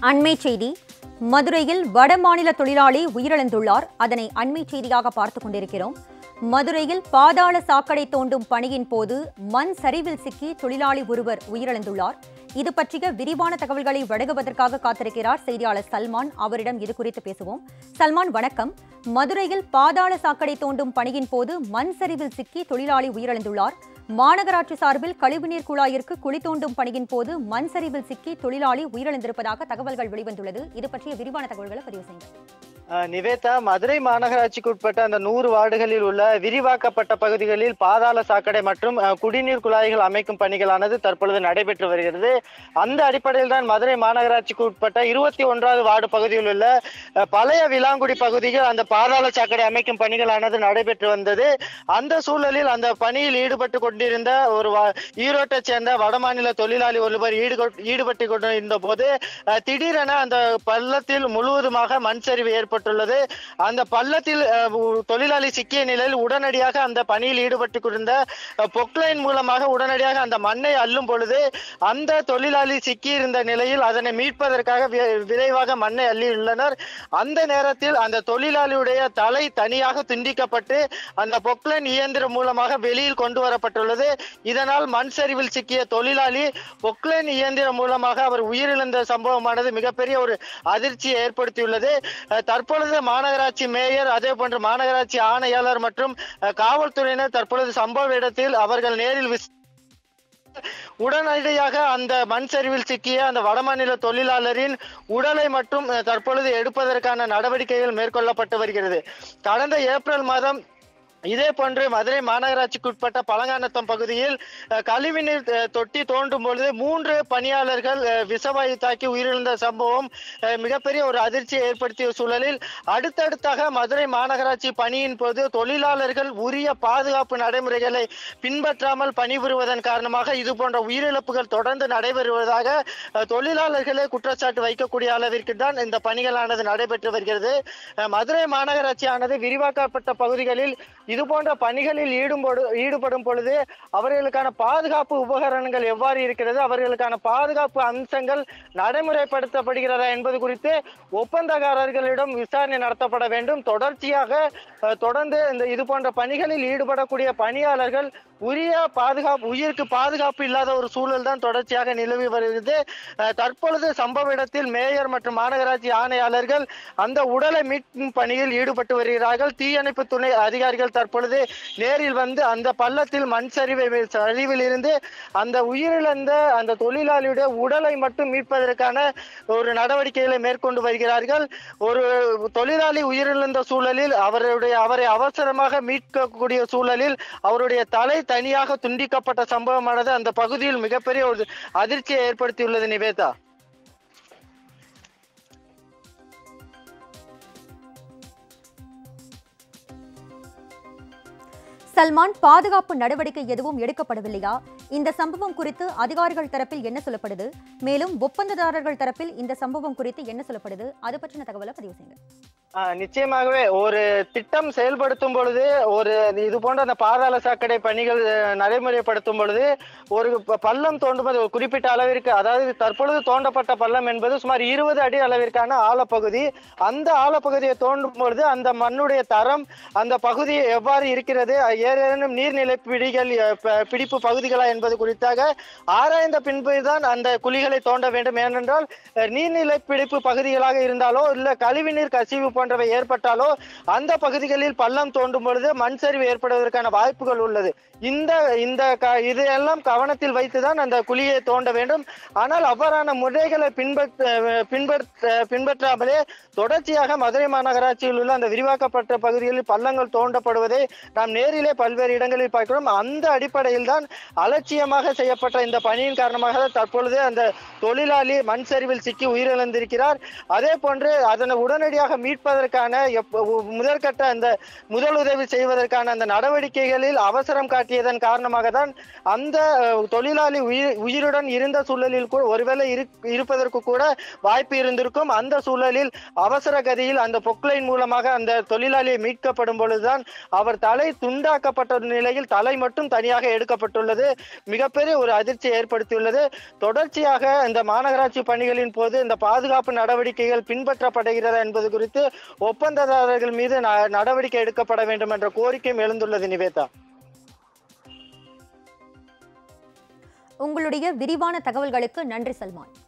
அண்மை செய்தி மதுரையில் வடமாநில தொழிலாளி உயிரிழந்துள்ளார் அதனை அண்மை செய்தியாக பார்த்துக் கொண்டிருக்கிறோம் மதுரையில் பாதாள சாக்கடை தோண்டும் பணியின் போது மண் சரிவில் சிக்கி தொழிலாளி ஒருவர் உயிரிழந்துள்ளார் இது பற்றிய விரிவான தகவல்களை வழங்குவதற்காக காத்திருக்கிறார் செய்தியாளர் சல்மான் அவரிடம் இது குறித்து பேசுவோம் சல்மான் வணக்கம் மதுரையில் பாதாள சாக்கடை தோண்டும் பணியின் போது மண் சரிவில் சிக்கி தொழிலாளி உயிரிழந்துள்ளார் மாநகராட்சி சார்பில் கழிவுநீர் குழாயிற்கு குழி தோண்டும் பணியின் போது மண் சரிவில் சிக்கி தொழிலாளி உயிரிழந்திருப்பதாக தகவல்கள் வெளிவந்துள்ளது இது பற்றிய விரிவான தகவல்களை பதிவு செய்யுங்கள் அஹ் நிவேதா மதுரை மாநகராட்சிக்கு உட்பட்ட அந்த நூறு வார்டுகளில் உள்ள விரிவாக்கப்பட்ட பகுதிகளில் பாதாள சாக்கடை மற்றும் அஹ், குடிநீர் குழாய்கள் அமைக்கும் பணிகளானது தற்பொழுது நடைபெற்று வருகிறது அந்த அடிப்படையில் தான் மதுரை மாநகராட்சிக்கு உட்பட்ட இருபத்தி ஒன்றாவது வார்டு பகுதியில் உள்ள அஹ், பழைய விலாங்குடி பகுதியில் அந்த பாதாள சாக்கடை அமைக்கும் பணிகளானது நடைபெற்று வந்தது அந்த சூழலில் அந்த பணியில் ஈடுபட்டு கொண்டிருந்த ஒரு வா- ஈரோட்டைச் சேர்ந்த வடமாநில தொழிலாளி ஒருவர் ஈடுகொ- ஈடுபட்டு கொண்டிருந்த போது அஹ், திடீரென அந்த பள்ளத்தில் முழுவதுமாக மண் சரிவு ஏற்பட்டுள்ளது அந்த பள்ளத்தில் அஹ், உ- தொழிலாளி சிக்கிய நிலையில் உடனடியாக அந்த பணியில் ஈடுபட்டு கொண்டிருந்த அஹ், பொக்லைன் மூலமாக உடனடியாக அந்த மண்ணை அள்ளும் பொழுது அந்த தொழிலாளி சிக்கியிருந்த நிலையில் அதனை மீட்பதற்காக வி- விரைவாக மண்ணை அள்ளியுள்ளனர் அந்த நேரத்தில் அந்த தொழிலாளியுடைய தலை தனியாக துண்டிக்கப்பட்டு அந்த பொக்லைன் இயந்திரம் மூலமாக வெளியில் கொண்டு வரப்பட்டுள்ளது இதனால் மண் சரிவில் சிக்கிய தொழிலாளி பொக்லைன் இயந்திரம் மூலமாக அவர் உயிரிழந்த சம்பவமானது மிகப்பெரிய ஒரு அதிர்ச்சியை ஏற்படுத்தியுள்ளது அஹ், தற்பொழுது மாநகராட்சி மேயர் அதே போன்று மாநகராட்சி ஆணையாளர் மற்றும் அஹ், காவல்துறையினர் தற்பொழுது சம்பவ இடத்தில் அவர்கள் நேரில் விஸ் உடனடியாக அந்த மண் சரிவில் சிக்கிய அந்த வடமாநில தொழிலாளரின் உடலை மட்டும் அஹ், தற்பொழுது எடுப்பதற்கான நடவடிக்கைகள் மேற்கொள்ளப்பட்டு வருகிறது கடந்த ஏப்ரல் மாதம் இதே போன்று மதுரை மாநகராட்சிக்கு உட்பட்ட பழங்கானத்தம் பகுதியில் அஹ், கழிவுநீர் அஹ், தொட்டி தோண்டும் பொழுது மூன்று பணியாளர்கள் அஹ், விஷவாயு தாக்கி உயிரிழந்த சம்பவம் அஹ், மிகப்பெரிய ஒரு அதிர்ச்சியை ஏற்படுத்திய சூழலில் அடுத்தடுத்தாக மதுரை மாநகராட்சி பணியின் போது தொழிலாளர்கள் உரிய பாதுகாப்பு நடைமுறைகளை பின்பற்றாமல் பணிபுரிவதன் காரணமாக இது போன்ற உயிரிழப்புகள் தொடர்ந்து நடைபெறுவதாக அஹ், தொழிலாளர்களே குற்றச்சாட்டு வைக்கக்கூடிய அளவிற்கு தான் இந்த பணிகளானது நடைபெற்று வருகிறது அஹ், மதுரை மாநகராட்சியானது விரிவாக்கப்பட்ட பகுதிகளில் இது போன்ற பணிகளில் ஈடுபடு ஈடுபடும் பொழுது அவர்களுக்கான பாதுகாப்பு உபகரணங்கள் எவ்வாறு இருக்கிறது அவர்களுக்கான பாதுகாப்பு அம்சங்கள் நடைமுறைப்படுத்தப்படுகிறதா என்பது குறித்து ஒப்பந்தக்காரர்களிடம் விசாரணை நடத்தப்பட வேண்டும் தொடர்ச்சியாக அஹ், தொடர்ந்து இந்த இது போன்ற பணிகளில் ஈடுபடக்கூடிய பணியாளர்கள் உரிய பாதுகாப்பு உயிருக்கு பாதுகாப்பு இல்லாத ஒரு சூழல் தான் தொடர்ச்சியாக நிலவி வருகிறது அஹ், தற்பொழுது சம்பவ இடத்தில் மேயர் மற்றும் மாநகராட்சி ஆணையாளர்கள் அந்த உடலை மீட்கும் பணியில் ஈடுபட்டு வருகிறார்கள் தீயணைப்பு துணை அதிகாரிகள் தற்பொழுது நேரில் வந்து அந்த பள்ளத்தில் மண் சரிவை சரிவில் இருந்து அந்த உயிரிழந்த அந்த தொழிலாளியுடைய உடலை மட்டும் மீட்பதற்கான ஒரு நடவடிக்கைகளை மேற்கொண்டு வருகிறார்கள் ஒரு தொழிலாளி உயிரிழந்த சூழலில் அவருடைய அவரை அவசரமாக மீட்கக்கூடிய சூழலில் அவருடைய தலை தனியாக துண்டிக்கப்பட்ட சம்பவமானது அந்த பகுதியில் மிகப்பெரிய ஒரு அதிர்ச்சியை ஏற்படுத்தியுள்ளது நிவேதா சல்மான் பாதுகாப்பு நடவடிக்கை எதுவும் எடுக்கப்படவில்லையா இந்த சம்பவம் குறித்து அதிகாரிகள் தரப்பில் என்ன சொல்லப்படுது மேலும் ஒப்பந்ததாரர்கள் தரப்பில் இந்த சம்பவம் குறித்து என்ன சொல்லப்படுது அது பற்றின தகவலை பதிவு செய்யுங்க ஆஹ் நிச்சயமாகவே ஒரு திட்டம் செயல்படுத்தும் பொழுது ஒரு இது போன்ற அந்த பாதாள சாக்கடை பணிகள் அஹ், நடைமுறைப்படுத்தும் பொழுது ஒரு ப- பள்ளம் தோண்டுவது ஒரு குறிப்பிட்ட அளவிற்கு அதாவது தற்பொழுது தோண்டப்பட்ட பள்ளம் என்பது சுமார் இருபது அடி அளவிற்கான ஆழப்பகுதி அந்த ஆழப்பகுதியை தோண்டும் பொழுது அந்த மண்ணுடைய தரம் அந்த பகுதி எவ்வாறு இருக்கிறது அஹ், ஏதேனும் நீர்நிலை பிடிகள் அஹ், ப- பிடிப்பு பகுதிகளா என்பது குறித்தாக ஆராய்ந்த பின்பு தான் அந்த குழிகளை தோண்ட வேண்டும் ஏனென்றால் அஹ், நீர்நிலை பிடிப்பு பகுதிகளாக இருந்தாலோ இல்ல கழிவுநீர் கசிவு போன்றவை ஏற்பட்டாலோ அந்த பகுதிகளில் பள்ளம் தோண்டும் பொழுது மண் சரிவு ஏற்படுவதற்கான வாய்ப்புகள் உள்ளது இந்த இந்த க- இதையெல்லாம் கவனத்தில் வைத்துதான் அந்த குழியை தோண்ட வேண்டும் ஆனால் அவ்வாறான முறைகளை பின்பற்ற பின்பற்ற பின்பற்றாமலே தொடர்ச்சியாக மதுரை மாநகராட்சியில் உள்ள அந்த விரிவாக்கப்பட்ட பகுதிகளில் பள்ளங்கள் தோண்டப்படுவதை நாம் நேரிலே பல்வேறு இடங்களில் பார்க்கிறோம் அந்த அடிப்படையில் தான் அலட்சியமாக செய்யப்பட்ட இந்த பணியின் காரணமாக தற்பொழுது அந்த தொழிலாளி மண் சரிவில் சிக்கி உயிரிழந்திருக்கிறார் அதே போன்று அதனை உடனடியாக மீட்ப மீட்பதற்கான எப்ப- உ- முதற்கட்ட அந்த முதல் உதவி செய்வதற்கான அந்த நடவடிக்கைகளில் அவசரம் காட்டியதன் காரணமாக தான் அந்த அஹ், தொழிலாளி உயிர் உயிருடன் இருந்த சூழலில் கூட ஒருவேளை இரு- இருப்பதற்கு கூட வாய்ப்பு இருந்திருக்கும் அந்த சூழலில் அவசர கதியில் அந்த பொக்லைன் மூலமாக அந்த தொழிலாளியை மீட்கப்படும் பொழுதுதான் அவர் தலை துண்டாக்கப்பட்ட நிலையில் தலை மட்டும் தனியாக எடுக்கப்பட்டுள்ளது மிகப்பெரிய ஒரு அதிர்ச்சி ஏற்படுத்தியுள்ளது தொடர்ச்சியாக இந்த மாநகராட்சி பணிகளின் போது இந்த பாதுகாப்பு நடவடிக்கைகள் பின்பற்றப்படுகிறதா என்பது குறித்து ஒப்பந்ததாரர்கள் மீது ந- நடவடிக்கை எடுக்கப்பட வேண்டும் என்ற கோரிக்கையும் எழுந்துள்ளது நிவேதா உங்களுடைய விரிவான தகவல்களுக்கு நன்றி சல்மான்